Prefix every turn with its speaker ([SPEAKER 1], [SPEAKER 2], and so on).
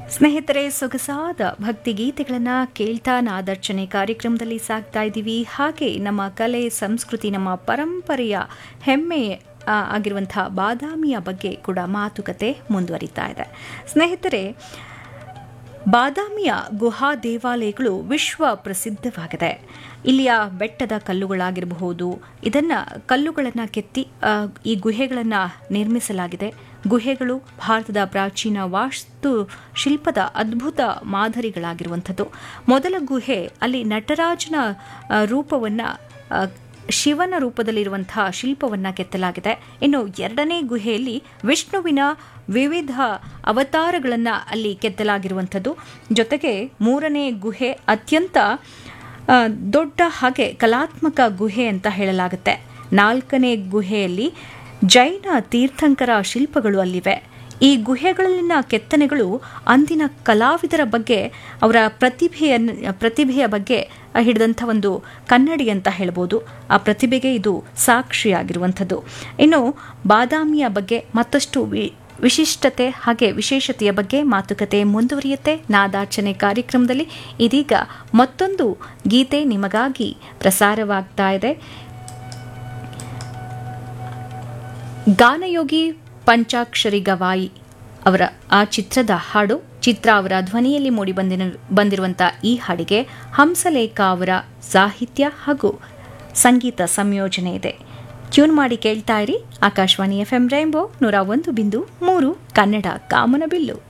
[SPEAKER 1] ಸ್ನೇಹಿತರೆ ಸೊಗಸಾದ ಭಕ್ತಿ ಗೀತೆಗಳನ್ನು ಕೇಳ್ತಾ ನಾದರ್ಚನೆ ಕಾರ್ಯಕ್ರಮದಲ್ಲಿ ಸಾಗ್ತಾ ಇದ್ದೀವಿ ಹಾಗೆ ನಮ್ಮ ಕಲೆ ಸಂಸ್ಕೃತಿ ನಮ್ಮ ಪರಂಪರೆಯ ಹೆಮ್ಮೆ ಆ, ಆಗಿರುವಂಥ ಬಾದಾಮಿಯ ಬಗ್ಗೆ ಕೂಡ ಮಾತುಕತೆ ಮುಂದುವರಿತಾ ಇದೆ ಸ್ನೇಹಿತರೆ ಬಾದಾಮಿಯ ಗುಹಾ ದೇವಾಲಯಗಳು ವಿಶ್ವ ಪ್ರಸಿದ್ಧವಾಗಿದೆ ಇಲ್ಲಿಯ ಬೆಟ್ಟದ ಕಲ್ಲುಗಳಾಗಿರಬಹುದು ಇದನ್ನು ಕಲ್ಲುಗಳನ್ನು ಕೆತ್ತಿ ಆ, ಈ ಗುಹೆಗಳನ್ನು ನಿರ್ಮಿಸಲಾಗಿದೆ ಗುಹೆಗಳು ಭಾರತದ ಪ್ರಾಚೀನ ವಾಸ್ತು ಶಿಲ್ಪದ ಅದ್ಭುತ ಮಾದರಿಗಳಾಗಿರುವಂಥದ್ದು ಮೊದಲ ಗುಹೆ ಅಲ್ಲಿ ನಟರಾಜನ ರೂಪವನ್ನು ಶಿವನ ರೂಪದಲ್ಲಿರುವಂತಹ ಶಿಲ್ಪವನ್ನು ಕೆತ್ತಲಾಗಿದೆ ಇನ್ನು ಎರಡನೇ ಗುಹೆಯಲ್ಲಿ ವಿಷ್ಣುವಿನ ವಿವಿಧ ಅವತಾರಗಳನ್ನು ಅಲ್ಲಿ ಕೆತ್ತಲಾಗಿರುವಂಥದ್ದು ಜೊತೆಗೆ ಮೂರನೇ ಗುಹೆ ಅತ್ಯಂತ ಆ, ದೊಡ್ಡ ಹಾಗೆ ಕಲಾತ್ಮಕ ಗುಹೆ ಅಂತ ಹೇಳಲಾಗುತ್ತೆ ನಾಲ್ಕನೇ ಗುಹೆಯಲ್ಲಿ ಜೈನ ತೀರ್ಥಂಕರ ಶಿಲ್ಪಗಳು ಅಲ್ಲಿವೆ ಈ ಗುಹೆಗಳಲ್ಲಿನ ಕೆತ್ತನೆಗಳು ಅಂದಿನ ಕಲಾವಿದರ ಬಗ್ಗೆ ಅವರ ಪ್ರತಿಭೆಯನ್ನು ಪ್ರತಿಭೆಯ ಬಗ್ಗೆ ಹಿಡಿದಂಥ ಒಂದು ಕನ್ನಡಿ ಅಂತ ಹೇಳ್ಬೋದು ಆ ಪ್ರತಿಭೆಗೆ ಇದು ಸಾಕ್ಷಿಯಾಗಿರುವಂಥದ್ದು ಇನ್ನು ಬಾದಾಮಿಯ ಬಗ್ಗೆ ಮತ್ತಷ್ಟು ವಿ ವಿಶಿಷ್ಟತೆ ಹಾಗೆ ವಿಶೇಷತೆಯ ಬಗ್ಗೆ ಮಾತುಕತೆ ಮುಂದುವರಿಯುತ್ತೆ ನಾದಾರ್ಚನೆ ಕಾರ್ಯಕ್ರಮದಲ್ಲಿ ಇದೀಗ ಮತ್ತೊಂದು ಗೀತೆ ನಿಮಗಾಗಿ ಪ್ರಸಾರವಾಗ್ತಾ ಇದೆ ಗಾನಯೋಗಿ ಪಂಚಾಕ್ಷರಿ ಗವಾಯಿ ಅವರ ಆ ಚಿತ್ರದ ಹಾಡು ಚಿತ್ರ ಅವರ ಧ್ವನಿಯಲ್ಲಿ ಮೂಡಿ ಬಂದಿನ ಬಂದಿರುವಂಥ ಈ ಹಾಡಿಗೆ ಹಂಸಲೇಖ ಅವರ ಸಾಹಿತ್ಯ ಹಾಗೂ ಸಂಗೀತ ಸಂಯೋಜನೆ ಇದೆ ಟ್ಯೂನ್ ಮಾಡಿ ಕೇಳ್ತಾ ಇರಿ ಆಕಾಶವಾಣಿ ಎಫ್ ಎಂ ರೈಂಬೋ ನೂರ ಒಂದು ಬಿಂದು ಮೂರು ಕನ್ನಡ ಕಾಮನಬಿಲ್ಲು